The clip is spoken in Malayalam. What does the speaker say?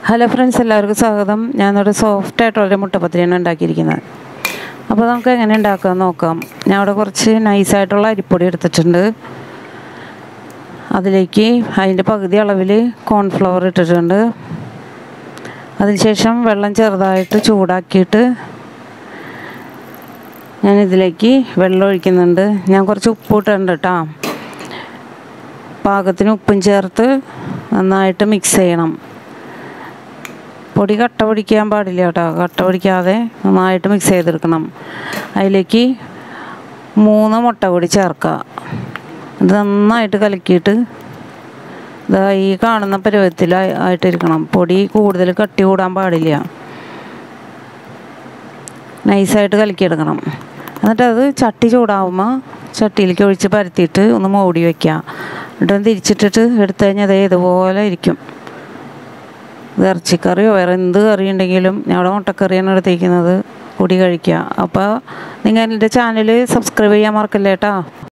ഹലോ ഫ്രണ്ട്സ് എല്ലാവർക്കും സ്വാഗതം ഞാനൊരു സോഫ്റ്റ് ആയിട്ടുള്ളൊരു മുട്ടപ്പത്തിരിയാണ് ഉണ്ടാക്കിയിരിക്കുന്നത് അപ്പോൾ നമുക്ക് എങ്ങനെ ഉണ്ടാക്കാമെന്ന് നോക്കാം ഞാൻ അവിടെ കുറച്ച് നൈസായിട്ടുള്ള അരിപ്പൊടി എടുത്തിട്ടുണ്ട് അതിലേക്ക് അതിൻ്റെ പകുതി അളവിൽ കോൺഫ്ലവർ ഇട്ടിട്ടുണ്ട് അതിനുശേഷം വെള്ളം ചെറുതായിട്ട് ചൂടാക്കിയിട്ട് ഞാൻ ഇതിലേക്ക് വെള്ളം ഒഴിക്കുന്നുണ്ട് ഞാൻ കുറച്ച് ഉപ്പ് ഇട്ടിട്ടുണ്ട് കേട്ടോ പാകത്തിന് ഉപ്പും ചേർത്ത് നന്നായിട്ട് മിക്സ് ചെയ്യണം പൊടി കട്ട പിടിക്കാൻ പാടില്ല കേട്ടോ കട്ട പിടിക്കാതെ നന്നായിട്ട് മിക്സ് ചെയ്തെടുക്കണം അതിലേക്ക് മൂന്ന് മുട്ട പൊടി ചേർക്കുക ഇത് നന്നായിട്ട് കലക്കിയിട്ട് ഇതാ ഈ കാണുന്ന പരുവത്തിൽ ആയിട്ടിരിക്കണം പൊടി കൂടുതൽ കട്ടി കൂടാൻ പാടില്ല നൈസായിട്ട് കലക്കിയെടുക്കണം എന്നിട്ട് അത് ചട്ടി ചൂടാവുമ്പോൾ ചട്ടിയിലേക്ക് ഒഴിച്ച് പരത്തിയിട്ട് ഒന്ന് മൂടി വയ്ക്കുക എന്നിട്ട് തിരിച്ചിട്ടിട്ട് എടുത്തു കഴിഞ്ഞാൽ അതേ ഇതുപോലെ ഇരിക്കും ഇത് ഇറച്ചിക്കറിയോ വേറെ എന്ത് കറി ഉണ്ടെങ്കിലും ഞങ്ങളുടെ മുട്ടക്കറിയാണ് എടുത്തേക്കുന്നത് കൂടി കഴിക്കുക അപ്പോൾ നിങ്ങൾ എൻ്റെ ചാനൽ സബ്സ്ക്രൈബ് ചെയ്യാൻ മറക്കല്ലേ കേട്ടോ